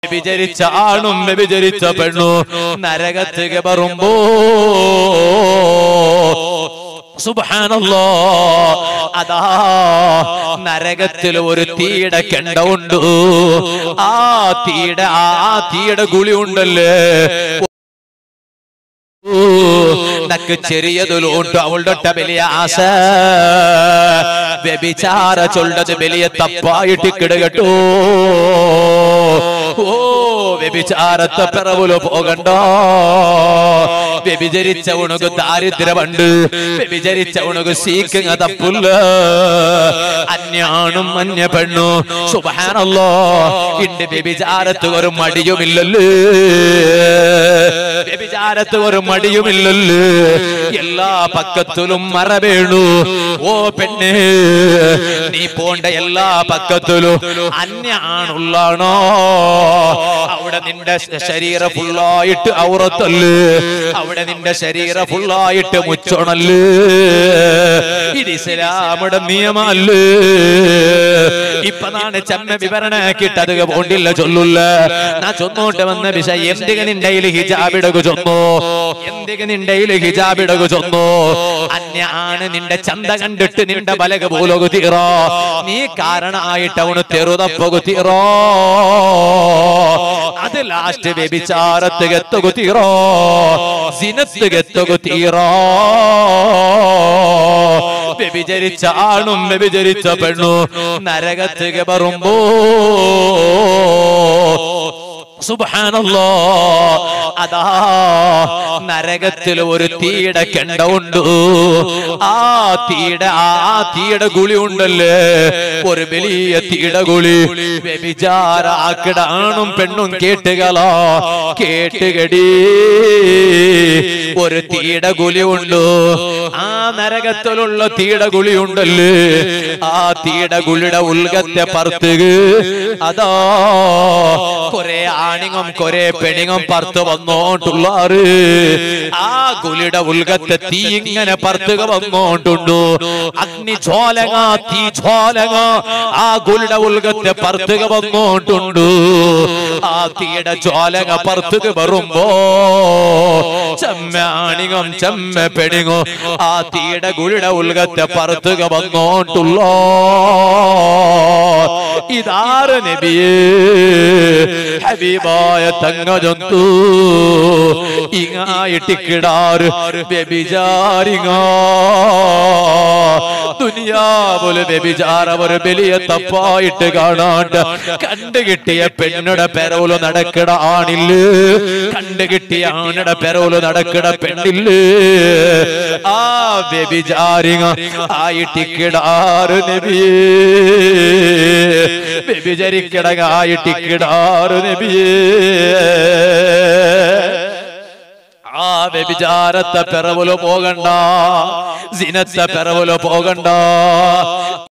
വ്യഭിചരിച്ച ആണും വ്യഭിചരിച്ച പെണ്ണു നരകത്ത് കബറുമ്പോ സുബ്ഹാനല്ലോ അതാ നരകത്തിൽ ഒരു തീയുടെ കെണ്ട ഉണ്ട് ആ തീയുടെ ആ തീയുടെ ഗുളി ഉണ്ടല്ലേ നക്ക് ചെറിയതിലോട്ട് അവളുടെ വലിയ ആശ വ്യഭിചാര ചൊല്ലത് വലിയ തപ്പായിട്ട് കിടകട്ടോ ഓ വ്യഭിചാരത്തെ പിറവില് പോകണ്ട വ്യഭിചരിച്ച ഉണക്ക് ദാരിദ്ര്യമുണ്ട് വ്യഭിചരിച്ച ഉണക്ക് സീക്കിങ് തപ്പില്ല അന്യാണും അന്യ പെണ്ണു സുബാനല്ലോ ഇണ്ട് വ്യഭിചാരത്ത് ഒരു മടിയുമില്ലല്ലോ വ്യഭിചാരത്ത് ഒരു മടിയുമില്ലല്ലോ എല്ലാ പക്കത്തിലും മറ വീണു ഓ പെണ്ണേ നീ പോണ്ട എല്ലാ പക്കത്തിലും അന്യ ആണുള്ളാണോ അവിടെ നിന്റെ ശരീരം ഫുള്ളായിട്ട് ഔറത്തല്ല് അവിടെ നിന്റെ ശരീരം ഫുള്ളായിട്ട് മുച്ചോണല്ല് ഇത് ഇസ്ലാമുടെ നിയമല്ലേ ഇപ്പൊ നാണ് ചെമ്മ വിവരണാക്കിട്ട് അത് പോണ്ടില്ല ചൊല്ലുല്ല നാ ചൊന്നോട്ട് വന്ന വിഷയം എന്തിക നിന്റെ ഹിജാബിടകു ചൊന്നു എന്തിക നിന്റെ ഹിജാബിടകു ചൊന്നു അന്യ ആണ് നിന്റെ ചന്ത കണ്ടിട്ട് നിന്റെ ബലക പോലൊകു തീറോ നീ കാരണമായിട്ട് അവന് തെറുതപ്പൊകു തീറോ അത് ലാസ്റ്റ് വ്യഭിചാരത്ത് എത്തുകു തീറോ സിനത്ത് എത്തുകു തീറോ വ്യഭിചരിച്ച ആണും വ്യഭിചരിച്ച പെണ്ണു നരകത്ത് കബറുമ്പോ സുബാനല്ലോ അതാ നരകത്തിൽ ഒരു തീയുടെ കെണ്ട ഉണ്ട് ആ തീയുടെ ആ തീയുടെ ഗുളി ഉണ്ടല്ലേ ഒരു വലിയ തീയുടെ ഗുളി വ്യഭിചാര ആക്കിട ആണും പെണ്ണും കേട്ടുകളോ കേട്ടുകടി ഒരു തീയുടെ ഗുലി ഉണ്ട് ആ നരകത്തിലുള്ള തീയുടെ ഗുളി ഉണ്ടല്ലേ ആ തീയുടെ ഗുളിയുടെ ഉൽഗത്തെ പർത്തുക അതാ കൊറേ ആണിങ്ങും കൊറേ പെണിങ്ങും പർത്ത് വന്നോണ്ടുള്ളാറ് ആ ഗുലിയുടെ ഉൽഗത്തെ തീ ഇങ്ങനെ പർത്തുക വന്നോണ്ടുണ്ടു അഗ്നി ജ്വാലക തീ ജ്വാലക ആ ഗുലിയുടെ ഉൽഗത്തെ പർത്തുക വന്നോണ്ടുണ്ടു ആ തീയുടെ ജ്വാലക പർത്തുക വരുമ്പോ ചെമ്മ ആണിങ്ങും ചെമ്മ പെണിങ്ങും ആ തീയുടെ ഗുലിയുടെ ഉൽഗത്തെ പർത്തുക വന്നോണ്ടുള്ളോ ഇതാറ് നബിയേ ഹബീബായ തങ്ങ ജന്തു ഇങ്ങായിട്ടിക്കിടാറ് വ്യഭിചാരിങ്ങ ദുനിയാവുല് വ്യഭിചാരം ഒരു വലിയ തപ്പായിട്ട് കാണാണ്ട് കണ്ടുകിട്ടിയ പെണ്ണുടെ പെരവുല് നടക്കട ആണില്ല കണ്ടുകിട്ടിയ ആണുടെ പെരവുല് നടക്കട പെണ്ണില്ല ആ വ്യഭിചാരിങ്ങ ആയിട്ടിക്കിടാറ് നബിയേ വ്യഭിചരിക്കിടകായിട്ടിക്കിടാറ് നബിയേ ആ വ്യഭിചാരത്തെ പിറവുല് പോകണ്ട സിനത്തെ പിറവുല് പോകണ്ട